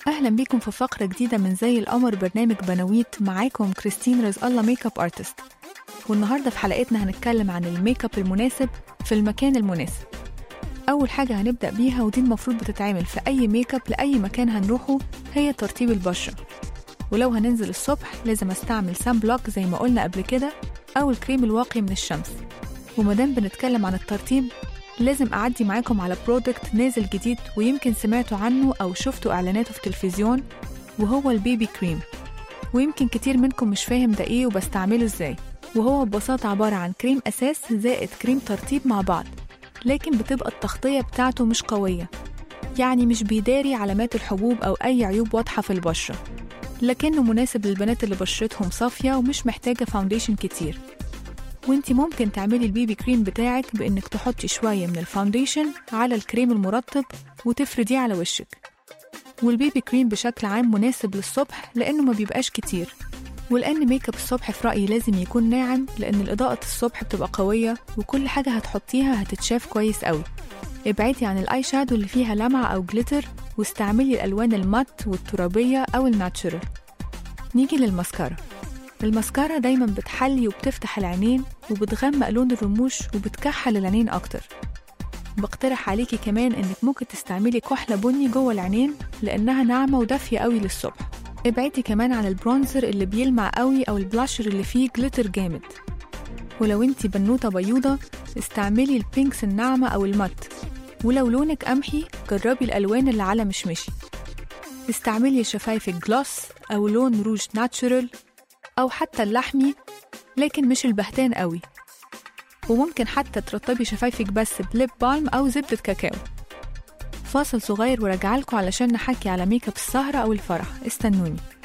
أهلا بيكم في فقرة جديدة من زي القمر برنامج بناويت معاكم كريستين رزق الله ميك اب ارتست والنهاردة في حلقتنا هنتكلم عن الميك اب المناسب في المكان المناسب أول حاجة هنبدأ بيها ودي المفروض بتتعمل في أي ميك اب لأي مكان هنروحه هي ترطيب البشرة ولو هننزل الصبح لازم استعمل سان بلوك زي ما قلنا قبل كده أو الكريم الواقي من الشمس ومادام بنتكلم عن الترطيب لازم أعدي معاكم على برودكت نازل جديد ويمكن سمعتوا عنه أو شفتوا إعلاناته في التلفزيون وهو البيبي كريم ويمكن كتير منكم مش فاهم ده إيه وبستعمله إزاي وهو ببساطة عبارة عن كريم أساس زائد كريم ترطيب مع بعض لكن بتبقى التغطية بتاعته مش قوية يعني مش بيداري علامات الحبوب أو أي عيوب واضحة في البشرة لكنه مناسب للبنات اللي بشرتهم صافية ومش محتاجة فاونديشن كتير وانتي ممكن تعملي البيبي كريم بتاعك بانك تحطي شوية من الفاونديشن على الكريم المرطب وتفرديه على وشك والبيبي كريم بشكل عام مناسب للصبح لانه ما بيبقاش كتير ولان ميك اب الصبح في رايي لازم يكون ناعم لان الاضاءه الصبح بتبقى قويه وكل حاجه هتحطيها هتتشاف كويس قوي ابعدي عن الاي شادو اللي فيها لمعه او جليتر واستعملي الالوان المات والترابيه او الناتشورال نيجي للماسكارا الماسكارا دايما بتحلي وبتفتح العينين وبتغمق لون الرموش وبتكحل العينين اكتر بقترح عليكي كمان انك ممكن تستعملي كحلة بني جوه العينين لانها ناعمة ودافية قوي للصبح ابعدي كمان عن البرونزر اللي بيلمع قوي او البلاشر اللي فيه جليتر جامد ولو انتي بنوتة بيوضة استعملي البينكس الناعمة او المات ولو لونك قمحي جربي الالوان اللي على مشمشي استعملي شفايفك جلوس او لون روج ناتشورال أو حتى اللحمي لكن مش البهتان قوي وممكن حتى ترطبي شفايفك بس بليب بالم أو زبدة كاكاو فاصل صغير وراجعلكوا علشان نحكي على ميك اب السهرة أو الفرح استنوني